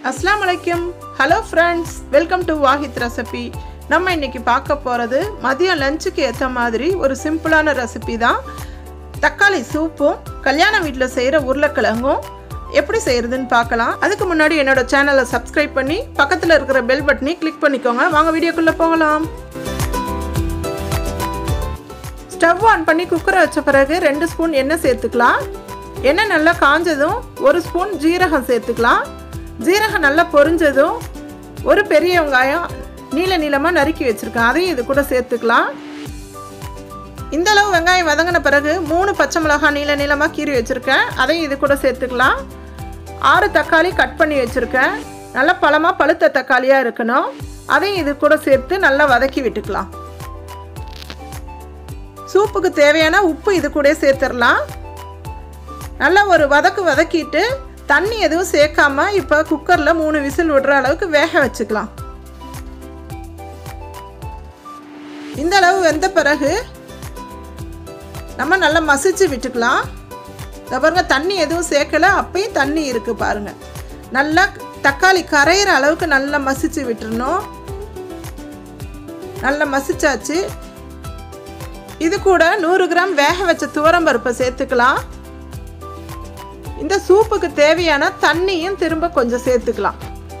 அஸ்லாம் வலைக்கம் hello friends welcome to Wahid recipe நம்ம இன்னைக்கு பார்க்க போகிறது மதியம் லஞ்சுக்கு ஏற்ற மாதிரி ஒரு சிம்பிளான ரெசிபி தான் தக்காளி சூப்பும் கல்யாண வீட்டில் செய்கிற உருளைக்கிழங்கும் எப்படி செய்கிறதுன்னு பார்க்கலாம் அதுக்கு முன்னாடி என்னோட சேனலை சப்ஸ்கிரைப் பண்ணி பக்கத்தில் இருக்கிற பெல் பட்டனை கிளிக் பண்ணிக்கோங்க வாங்க வீடியோக்குள்ளே போகலாம் ஸ்டவ் ஆன் பண்ணி குக்கரை வச்ச பிறகு ரெண்டு ஸ்பூன் எண்ணெய் சேர்த்துக்கலாம் எண்ணெய் நல்லா காஞ்சதும் ஒரு ஸ்பூன் ஜீரகம் சேர்த்துக்கலாம் ஜீரகம் நல்லா பொரிஞ்சதும் ஒரு பெரிய வெங்காயம் நீல நீளமாக நறுக்கி வச்சுருக்கேன் அதையும் இது கூட சேர்த்துக்கலாம் இந்த அளவு வெங்காயம் வதங்கின பிறகு மூணு பச்சை மிளகாய் நீல நீளமாக கீறி வச்சுருக்கேன் அதையும் இது கூட சேர்த்துக்கலாம் ஆறு தக்காளி கட் பண்ணி வச்சுருக்கேன் நல்லா பழமாக பழுத்த தக்காளியாக இருக்கணும் அதையும் இது கூட சேர்த்து நல்லா வதக்கி விட்டுக்கலாம் சூப்புக்கு தேவையான உப்பு இது கூட சேர்த்துடலாம் நல்லா ஒரு வதக்கு வதக்கிட்டு தண்ணி எதுவும் சேர்க்காம இப்போ குக்கரில் மூணு விசில் விடுற அளவுக்கு வேக வச்சுக்கலாம் இந்த அளவு வெந்த பிறகு நம்ம நல்லா மசிச்சு விட்டுக்கலாம் இதை பாருங்க தண்ணி எதுவும் சேர்க்கல அப்பயும் தண்ணி இருக்குது பாருங்கள் நல்லா தக்காளி கரையிற அளவுக்கு நல்லா மசிச்சு விட்டுறணும் நல்லா மசிச்சாச்சு இது கூட நூறு கிராம் வேக வச்ச துவரம்பருப்பை சேர்த்துக்கலாம் இந்த சூப்புக்கு தேவையான தண்ணியும் திரும்ப கொஞ்சம் சேர்த்துக்கலாம்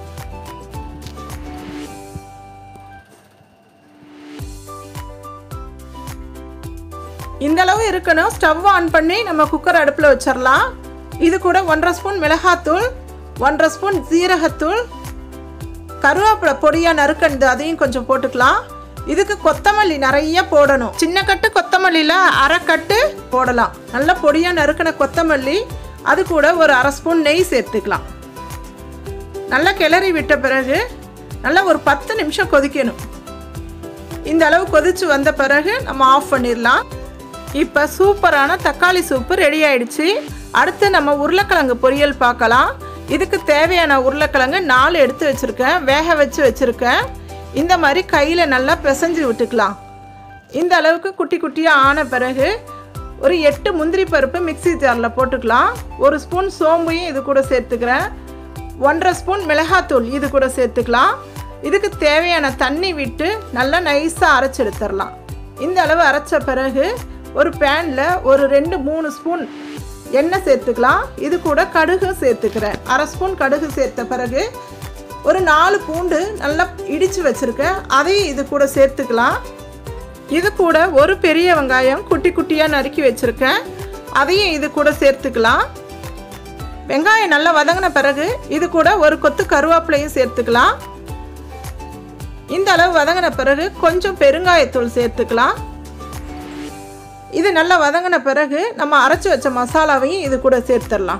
இந்த அளவு இருக்கணும் ஸ்டவ் ஆன் பண்ணி நம்ம குக்கர் அடுப்பில் வச்சிடலாம் இது கூட ஒன்றரை ஸ்பூன் மிளகாத்தூள் ஒன்றரை ஸ்பூன் ஜீரகத்தூள் கருவேப்பிலை பொடியாக நறுக்கண்டு அதையும் கொஞ்சம் போட்டுக்கலாம் இதுக்கு கொத்தமல்லி நிறைய போடணும் சின்ன கட்டு கொத்தமல்லியில் அரை கட்டு போடலாம் நல்லா பொடியாக நறுக்கின கொத்தமல்லி அது கூட ஒரு அரை ஸ்பூன் நெய் சேர்த்துக்கலாம் நல்லா கிளறி விட்ட பிறகு நல்லா ஒரு பத்து நிமிஷம் கொதிக்கணும் இந்த அளவு கொதிச்சு வந்த பிறகு நம்ம ஆஃப் பண்ணிடலாம் இப்போ சூப்பரான தக்காளி சூப்பு ரெடி ஆயிடுச்சு அடுத்து நம்ம உருளைக்கிழங்கு பொரியல் பார்க்கலாம் இதுக்கு தேவையான உருளைக்கிழங்கு நாலு எடுத்து வச்சுருக்கேன் வேக வச்சு வச்சுருக்கேன் இந்த மாதிரி கையில் நல்லா பிசைஞ்சு விட்டுக்கலாம் இந்த அளவுக்கு குட்டி குட்டியாக ஆன பிறகு ஒரு எட்டு முந்திரி பருப்பு மிக்சி ஜாரில் போட்டுக்கலாம் ஒரு ஸ்பூன் சோம்பையும் இது கூட சேர்த்துக்கிறேன் ஒன்றரை ஸ்பூன் மிளகாத்தூள் இது கூட சேர்த்துக்கலாம் இதுக்கு தேவையான தண்ணி விட்டு நல்லா நைஸாக அரைச்சி எடுத்துடலாம் இந்த அளவு அரைச்ச பிறகு ஒரு பேனில் ஒரு ரெண்டு மூணு ஸ்பூன் எண்ணெய் சேர்த்துக்கலாம் இது கூட கடுகு சேர்த்துக்கிறேன் அரை ஸ்பூன் கடுகு சேர்த்த பிறகு ஒரு நாலு பூண்டு நல்லா இடித்து வச்சுருக்கேன் அதையும் இது கூட சேர்த்துக்கலாம் இது கூட ஒரு பெரிய வெங்காயம் குட்டி குட்டியாக நறுக்கி வச்சுருக்கேன் அதையும் இது கூட சேர்த்துக்கலாம் வெங்காயம் நல்லா வதங்கின பிறகு இது கூட ஒரு கொத்து கருவேப்பிலையும் சேர்த்துக்கலாம் இந்த அளவு வதங்கின பிறகு கொஞ்சம் பெருங்காயத்தூள் சேர்த்துக்கலாம் இது நல்லா வதங்கின பிறகு நம்ம அரைச்சி வச்ச மசாலாவையும் இது கூட சேர்த்துடலாம்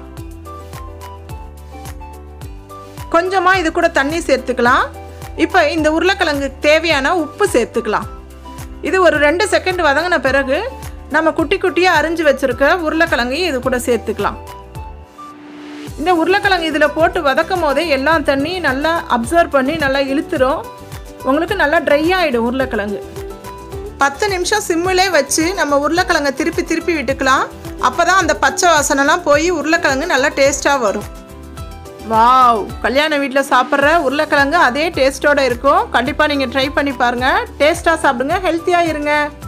கொஞ்சமாக இது கூட தண்ணி சேர்த்துக்கலாம் இப்போ இந்த உருளைக்கிழங்கு தேவையான உப்பு சேர்த்துக்கலாம் இது ஒரு ரெண்டு செகண்ட் வதங்கின பிறகு நம்ம குட்டி குட்டியாக அரிஞ்சு வச்சுருக்க உருளைக்கிழங்கையும் இது கூட சேர்த்துக்கலாம் இந்த உருளைக்கிழங்கு இதில் போட்டு வதக்கும் போதே எல்லா தண்ணியும் நல்லா அப்சர்வ் பண்ணி நல்லா இழுத்துரும் உங்களுக்கு நல்லா ட்ரை ஆகிடும் உருளைக்கிழங்கு பத்து நிமிஷம் சிம்மிலே வச்சு நம்ம உருளைக்கிழங்கை திருப்பி திருப்பி விட்டுக்கலாம் அப்போ தான் அந்த பச்சை வாசனைலாம் போய் உருளைக்கிழங்கு நல்லா டேஸ்ட்டாக வரும் வாவ் கல்யாண வீட்டில் சாப்பிட்ற உருளைக்கிழங்கு அதே டேஸ்ட்டோடு இருக்கும் கண்டிப்பாக நீங்கள் ட்ரை பண்ணி பாருங்கள் டேஸ்ட்டாக சாப்பிடுங்க ஹெல்த்தியாக இருங்க